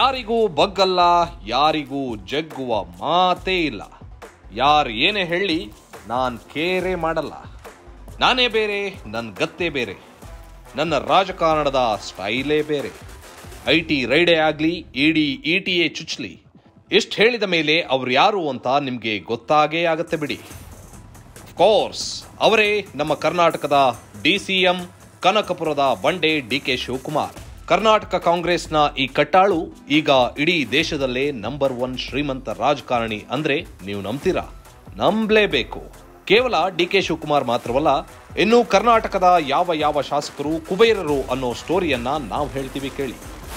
ಯಾರಿಗೂ ಬಗ್ಗಲ್ಲ ಯಾರಿಗೂ ಜಗ್ಗುವ ಮಾತೇ ಇಲ್ಲ ಯಾರು ಏನೇ ಹೇಳಿ ನಾನು ಕೇರೆ ಮಾಡಲ್ಲ ನಾನೇ ಬೇರೆ ನನ್ನ ಗತ್ತೆ ಬೇರೆ ನನ್ನ ರಾಜಕಾರಣದ ಸ್ಟೈಲೇ ಬೇರೆ ಐ ಟಿ ರೈಡೇ ಆಗಲಿ ಇಡಿ ಇ ಟಿ ಎ ಚುಚ್ಲಿ ಇಷ್ಟು ಹೇಳಿದ ಮೇಲೆ ಅವ್ರು ಯಾರು ಅಂತ ನಿಮಗೆ ಗೊತ್ತಾಗೇ ಆಗತ್ತೆ ಬಿಡಿ ಕೋರ್ಸ್ ಅವರೇ ನಮ್ಮ ಕರ್ನಾಟಕದ ಡಿ ಸಿ ಎಂ ಕನಕಪುರದ ಬಂಡೆ ಡಿ ಕೆ ಶಿವಕುಮಾರ್ ಕರ್ನಾಟಕ ಕಾಂಗ್ರೆಸ್ನ ಈ ಕಟ್ಟಾಳು ಈಗ ಇಡೀ ದೇಶದಲ್ಲೇ ನಂಬರ್ ಒನ್ ಶ್ರೀಮಂತ ರಾಜಕಾರಣಿ ಅಂದ್ರೆ ನೀವು ನಂಬ್ತೀರಾ ನಂಬಲೇಬೇಕು ಕೇವಲ ಡಿ ಕೆ ಶಿವಕುಮಾರ್ ಮಾತ್ರವಲ್ಲ ಇನ್ನು ಕರ್ನಾಟಕದ ಯಾವ ಯಾವ ಶಾಸಕರು ಕುಬೇರರು ಅನ್ನೋ ಸ್ಟೋರಿಯನ್ನ ನಾವು ಹೇಳ್ತೀವಿ ಕೇಳಿ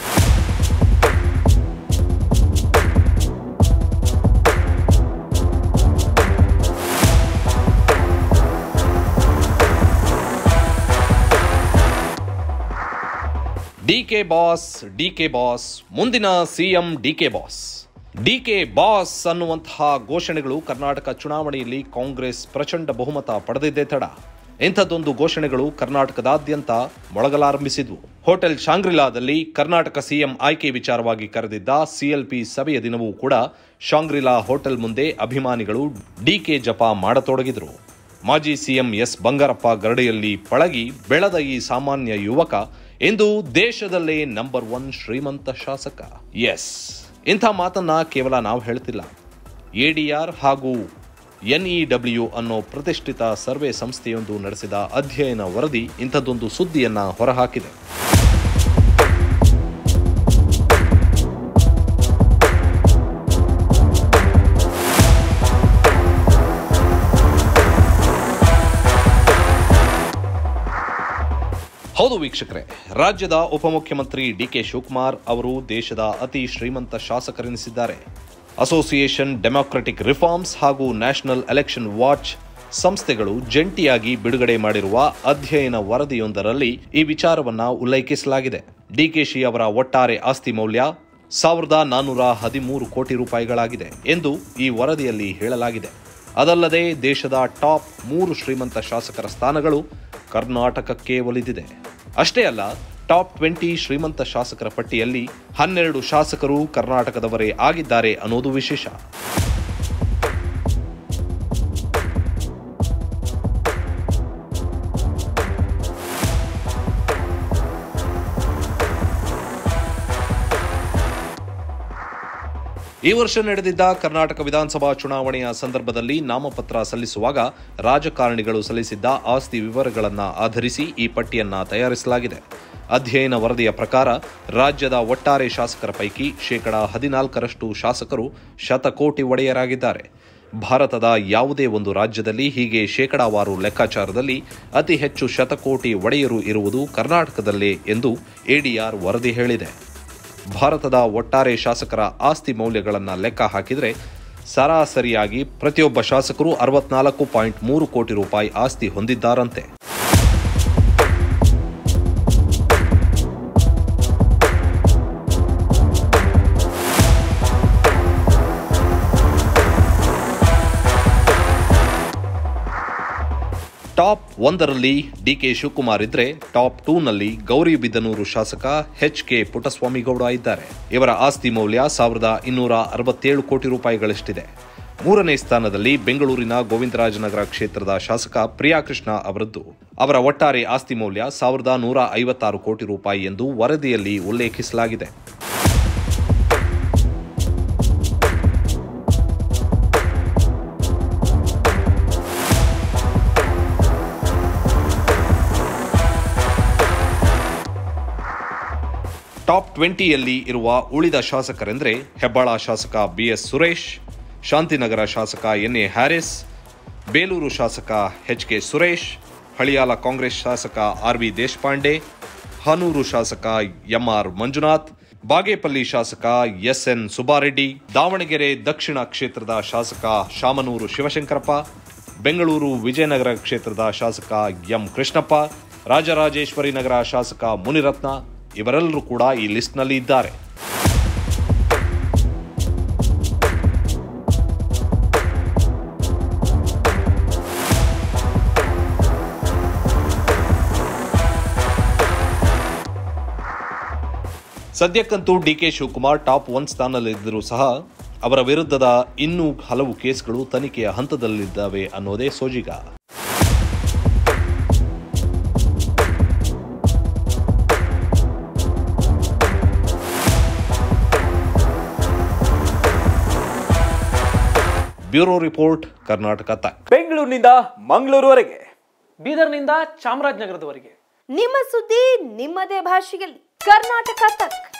ಡಿಕೆ ಬಾಸ್ ಡಿಕೆ ಬಾಸ್ ಮುಂದಿನ CM DK boss DK boss ಅನ್ನುವಂತಹ ಘೋಷಣೆಗಳು ಕರ್ನಾಟಕ ಚುನಾವಣೆಯಲ್ಲಿ ಕಾಂಗ್ರೆಸ್ ಪ್ರಚಂಡ ಬಹುಮತ ಪಡೆದಿದ್ದೇ ತಡ ಇಂಥದ್ದೊಂದು ಘೋಷಣೆಗಳು ಕರ್ನಾಟಕದಾದ್ಯಂತ ಮೊಳಗಲಾರಂಭಿಸಿದ್ವು ಹೋಟೆಲ್ ಶಾಂಗ್ರಿಲಾದಲ್ಲಿ ಕರ್ನಾಟಕ ಸಿಎಂ ಆಯ್ಕೆ ವಿಚಾರವಾಗಿ ಕರೆದಿದ್ದ ಸಿಎಲ್ಪಿ ಸಭೆಯ ದಿನವೂ ಕೂಡ ಶಾಂಗ್ರಿಲಾ ಹೋಟೆಲ್ ಮುಂದೆ ಅಭಿಮಾನಿಗಳು ಡಿಕೆ ಜಪ ಮಾಡತೊಡಗಿದ್ರು ಮಾಜಿ ಸಿಎಂ ಎಸ್ ಬಂಗಾರಪ್ಪ ಗರಡಿಯಲ್ಲಿ ಪಳಗಿ ಬೆಳೆದ ಈ ಸಾಮಾನ್ಯ ಯುವಕ ಇಂದು ದೇಶದಲ್ಲೇ ನಂಬರ್ ಒನ್ ಶ್ರೀಮಂತ ಶಾಸಕ ಎಸ್ ಇಂಥ ಮಾತನ್ನ ಕೇವಲ ನಾವು ಹೇಳ್ತಿಲ್ಲ ಎಡಿಆರ್ ಹಾಗೂ ಎನ್ಇಡಬ್ಲ್ಯೂ ಅನ್ನೋ ಪ್ರತಿಷ್ಠಿತ ಸರ್ವೆ ಸಂಸ್ಥೆಯೊಂದು ನಡೆಸಿದ ಅಧ್ಯಯನ ವರದಿ ಇಂಥದ್ದೊಂದು ಸುದ್ದಿಯನ್ನ ಹೊರಹಾಕಿದೆ ಹೌದು ವೀಕ್ಷಕರೇ ರಾಜ್ಯದ ಉಪಮುಖ್ಯಮಂತ್ರಿ ಡಿಕೆ ಶಿವಕುಮಾರ್ ಅವರು ದೇಶದ ಅತಿ ಶ್ರೀಮಂತ ಶಾಸಕರೆನಿಸಿದ್ದಾರೆ ಅಸೋಸಿಯೇಷನ್ ಡೆಮಾಕ್ರೆಟಿಕ್ ರಿಫಾರ್ಮ್ಸ್ ಹಾಗೂ ನ್ಯಾಷನಲ್ ಎಲೆಕ್ಷನ್ ವಾಚ್ ಸಂಸ್ಥೆಗಳು ಜಂಟಿಯಾಗಿ ಬಿಡುಗಡೆ ಮಾಡಿರುವ ಅಧ್ಯಯನ ವರದಿಯೊಂದರಲ್ಲಿ ಈ ವಿಚಾರವನ್ನ ಉಲ್ಲೇಖಿಸಲಾಗಿದೆ ಡಿಕೆಶಿ ಅವರ ಒಟ್ಟಾರೆ ಆಸ್ತಿ ಮೌಲ್ಯ ಸಾವಿರದ ನಾನ್ನೂರ ಹದಿಮೂರು ಕೋಟಿ ರೂಪಾಯಿಗಳಾಗಿದೆ ಎಂದು ಈ ವರದಿಯಲ್ಲಿ ಹೇಳಲಾಗಿದೆ ಅದಲ್ಲದೆ ದೇಶದ ಟಾಪ್ ಮೂರು ಶ್ರೀಮಂತ ಶಾಸಕರ ಸ್ಥಾನಗಳು ಕರ್ನಾಟಕಕ್ಕೆ ಒಲಿದಿದೆ ಅಷ್ಟೇ ಅಲ್ಲ ಟಾಪ್ ಟ್ವೆಂಟಿ ಶ್ರೀಮಂತ ಶಾಸಕರ ಪಟ್ಟಿಯಲ್ಲಿ ಹನ್ನೆರಡು ಶಾಸಕರು ಕರ್ನಾಟಕದವರೇ ಆಗಿದ್ದಾರೆ ಅನ್ನೋದು ವಿಶೇಷ ಈ ವರ್ಷ ನಡೆದಿದ್ದ ಕರ್ನಾಟಕ ವಿಧಾನಸಭಾ ಚುನಾವಣೆಯ ಸಂದರ್ಭದಲ್ಲಿ ನಾಮಪತ್ರ ಸಲ್ಲಿಸುವಾಗ ರಾಜಕಾರಣಿಗಳು ಸಲ್ಲಿಸಿದ್ದ ಆಸ್ತಿ ವಿವರಗಳನ್ನ ಆಧರಿಸಿ ಈ ಪಟ್ಟಿಯನ್ನ ತಯಾರಿಸಲಾಗಿದೆ ಅಧ್ಯಯನ ವರದಿಯ ಪ್ರಕಾರ ರಾಜ್ಯದ ಒಟ್ಟಾರೆ ಶಾಸಕರ ಪೈಕಿ ಶೇಕಡಾ ಹದಿನಾಲ್ಕರಷ್ಟು ಶಾಸಕರು ಶತಕೋಟಿ ಒಡೆಯರಾಗಿದ್ದಾರೆ ಭಾರತದ ಯಾವುದೇ ಒಂದು ರಾಜ್ಯದಲ್ಲಿ ಹೀಗೆ ಶೇಕಡಾವಾರು ಲೆಕ್ಕಾಚಾರದಲ್ಲಿ ಅತಿ ಹೆಚ್ಚು ಶತಕೋಟಿ ಒಡೆಯರು ಇರುವುದು ಕರ್ನಾಟಕದಲ್ಲೇ ಎಂದು ಎಡಿಆರ್ ವರದಿ ಹೇಳಿದೆ ಭಾರತದ ಒಟ್ಟಾರೆ ಶಾಸಕರ ಆಸ್ತಿ ಮೌಲ್ಯಗಳನ್ನು ಲೆಕ್ಕ ಹಾಕಿದರೆ ಸರಾಸರಿಯಾಗಿ ಪ್ರತಿಯೊಬ್ಬ ಶಾಸಕರು ಅರವತ್ನಾಲ್ಕು ಪಾಯಿಂಟ್ ಮೂರು ಕೋಟಿ ರೂಪಾಯಿ ಆಸ್ತಿ ಹೊಂದಿದ್ದಾರಂತೆ ಟಾಪ್ ಒಂದರಲ್ಲಿ ಡಿಕೆ ಶಿವಕುಮಾರ್ ಇದ್ರೆ ಟಾಪ್ ಟೂನಲ್ಲಿ ಗೌರಿಬಿದನೂರು ಶಾಸಕ ಎಚ್ ಕೆ ಪುಟ್ಟಸ್ವಾಮಿಗೌಡ ಇದ್ದಾರೆ ಇವರ ಆಸ್ತಿ ಮೌಲ್ಯ ಸಾವಿರದ ಇನ್ನೂರ ಅರವತ್ತೇಳು ಕೋಟಿ ರೂಪಾಯಿಗಳಷ್ಟಿದೆ ಮೂರನೇ ಸ್ಥಾನದಲ್ಲಿ ಬೆಂಗಳೂರಿನ ಗೋವಿಂದರಾಜನಗರ ಕ್ಷೇತ್ರದ ಶಾಸಕ ಪ್ರಿಯಾಕೃಷ್ಣ ಅವರದ್ದು ಅವರ ಒಟ್ಟಾರೆ ಆಸ್ತಿ ಮೌಲ್ಯ ಸಾವಿರದ ನೂರ ಐವತ್ತಾರು ಕೋಟಿ ರೂಪಾಯಿ ಎಂದು ವರದಿಯಲ್ಲಿ ಉಲ್ಲೇಖಿಸಲಾಗಿದೆ ಟಾಪ್ ಟ್ವೆಂಟಿಯಲ್ಲಿ ಇರುವ ಉಳಿದ ಶಾಸಕರೆಂದರೆ ಹೆಬ್ಬಾಳ ಶಾಸಕ ಬಿಎಸ್ ಸುರೇಶ್ ಶಾಂತಿನಗರ ಶಾಸಕ ಎನ್ ಎ ಹ್ಯಾರಿಸ್ ಬೇಲೂರು ಶಾಸಕ ಎಚ್ ಕೆ ಸುರೇಶ್ ಹಳಿಯಾಲ ಕಾಂಗ್ರೆಸ್ ಶಾಸಕ ಆರ್ ವಿ ದೇಶಪಾಂಡೆ ಹಾನೂರು ಶಾಸಕ ಎಂಆರ್ ಮಂಜುನಾಥ್ ಬಾಗೇಪಲ್ಲಿ ಶಾಸಕ ಎಸ್ ಎನ್ ಸುಬ್ಬಾರೆಡ್ಡಿ ದಾವಣಗೆರೆ ದಕ್ಷಿಣ ಕ್ಷೇತ್ರದ ಶಾಸಕ ಶಾಮನೂರು ಶಿವಶಂಕರಪ್ಪ ಬೆಂಗಳೂರು ವಿಜಯನಗರ ಕ್ಷೇತ್ರದ ಶಾಸಕ ಎಂ ಕೃಷ್ಣಪ್ಪ ರಾಜರಾಜೇಶ್ವರಿ ನಗರ ಶಾಸಕ ಮುನಿರತ್ನ ಇವರೆಲ್ಲರೂ ಕೂಡ ಈ ಲಿಸ್ಟ್ನಲ್ಲಿ ಇದ್ದಾರೆ ಸದ್ಯಕ್ಕಂತೂ ಡಿಕೆ ಶಿವಕುಮಾರ್ ಟಾಪ್ ಒನ್ ಸ್ಥಾನದಲ್ಲಿದ್ದರೂ ಸಹ ಅವರ ವಿರುದ್ಧದ ಇನ್ನೂ ಹಲವು ಕೇಸ್ಗಳು ತನಿಖೆಯ ಹಂತದಲ್ಲಿದ್ದಾವೆ ಅನ್ನೋದೇ ಸೋಜಿಗ ಬ್ಯೂರೋ ರಿಪೋರ್ಟ್ ಕರ್ನಾಟಕ ತಕ್ ಬೆಂಗಳೂರಿನಿಂದ ಮಂಗಳೂರುವರೆಗೆ ಬೀದರ್ನಿಂದ ಚಾಮರಾಜನಗರದವರೆಗೆ ನಿಮ್ಮ ಸುದ್ದಿ ನಿಮ್ಮದೇ ಭಾಷೆಯಲ್ಲಿ ಕರ್ನಾಟಕ ತಕ್